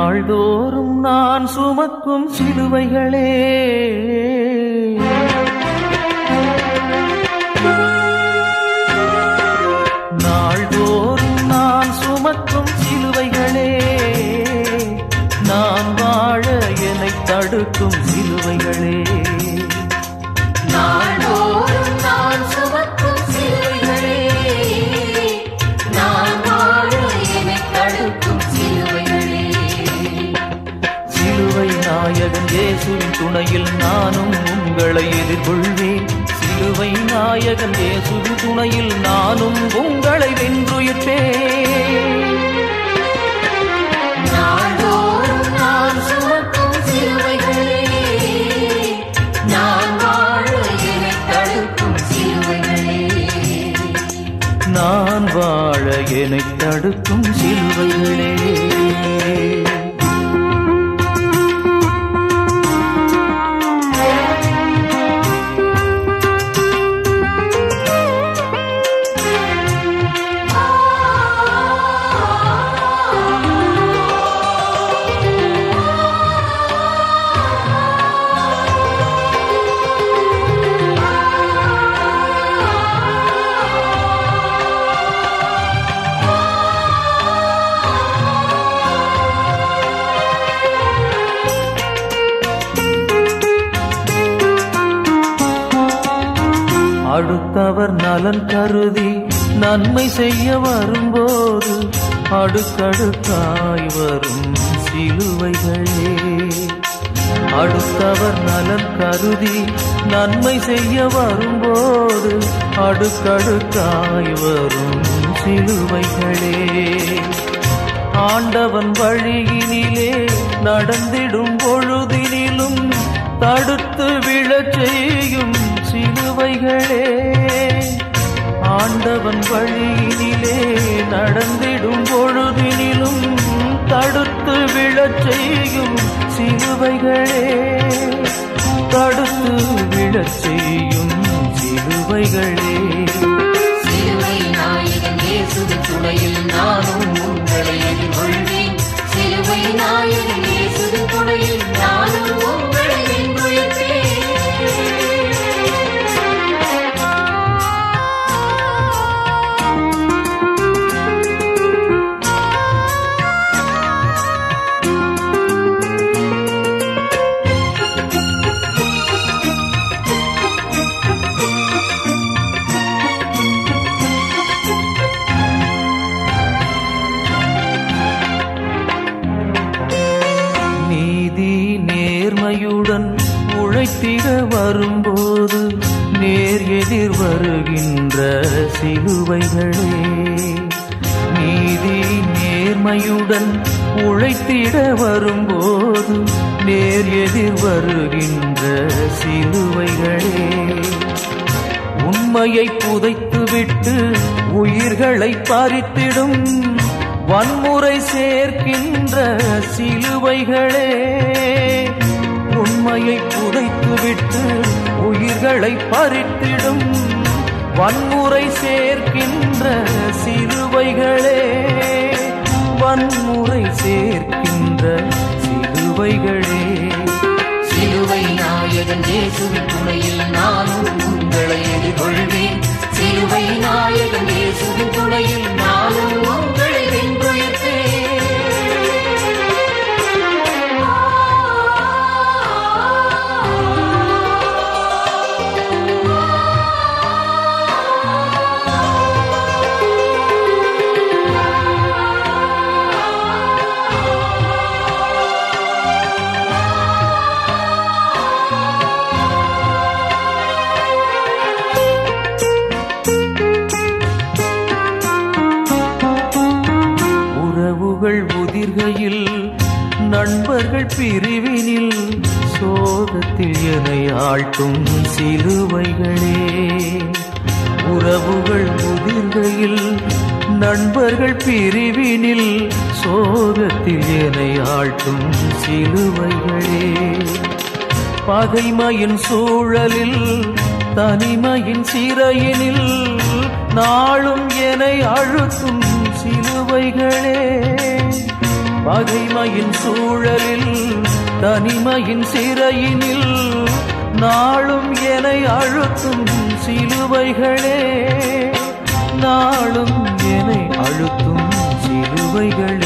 நாள்தோறும் நான் சுமக்கும் சிலுவைகளே நாள்தோறும் நான் சுமக்கும் சிலுவைகளே நான் வாழ என்னை தடுக்கும் சிலுவைகளே நாள்தோறும் நான் சுமக்கும் சிலுவைகளே, நான் வாழ என்னைத் தடுக்கும் சிலுவைகளே. சிலுவை நாயகன் இயேசுவின் துணையில் நானும் உங்களை எதிர்கொள்வேன் சிலுவை நாயகன் இயேசுவின் துணையில் நானும் உங்களை வென்றுயிர்ப்பேன் நாள்தோறும் நான் சுமக்கும் சிலுவைகளே, நான் வாழ என்னைத் தடுக்கும் சிலுவைகளே. நான் வாழ என்னை தடுக்கும் சிலுவைகளே அடுத்தவர் நலன் கருதி நன்மை செய்ய வரும்போது அடுக்கடுக்காய் வரும் சிலுவைகளே அடுத்தவர் நலன் கருதி நன்மை செய்ய வரும்போது அடுக்கடுக்காய் வரும் சிலுவைகளே ஆண்டவன் வழியினிலே நடந்திடும் பொழுதினிலும் தடுத்து விழச் செய்யும் சிலுவைகளே ஆண்டவன் வழியினிலே நடந்திடும் பொழுதினிலும் தடுத்து விழச் செய்யும் சிலுவைகளே தடுத்து விழச் செய்யும் சிலுவைகளே சிலுவை நாயகன் இயேசுவின் துணையில் நானும் உங்களை எதிர்கொள்வேன் சிலுவை நாயகன் இயேசுவின் துணையில் நானும் உங்களை வென்றுயர்த்தேன் நீதி நேர்மையுடன் உழைத்திட வரும்போது நேர் எதிர் வருகின்ற சிலுவைகளே நீதி நேர்மையுடன் உழைத்திட வரும்போது நேர் எதிர் வருகின்ற சிலுவைகளே உண்மையை புதைத்துவிட்டு உயிர்களை பறித்திடும் வன்முறை சேர்க்கின்ற சிலுவைகளே உண்மையை புதைத்துவிட்டு உயிர்களை பறித்திடும் வன்முறை சேர்க்கின்ற சிலுவைகளே வன்முறை சேர்க்கின்ற சிலுவைகளே சிலுவை நாயகன் இயேசுவின் துணையில் நானும் உங்களை எதிர்கொள்வேன் சிலுவை நாயகன் இயேசுவின் துணையில் நானும் உங்களை உறவுகள் உதிர்கையில் நண்பர்கள் பிரிவினில் சோகத்தில் என்னை ஆழ்த்தும் சிலுவைகளே உறவுகள் உதிர்கையில் நண்பர்கள் பிரிவினில் சோகத்தில் என்னை ஆழ்த்தும் சிலுவைகளே பகைமையின் சூழலில் தனிமையின் சிறையினில் நாளும் என்னை அழுத்தும் சிலுவைகளே பகைமையின் சூழலில் தனிமையின் சிறையினில் நாளும் என்னை அழுத்தும் சிலுவைகளே நாளும் என்னை அழுத்தும் சிலுவைகளே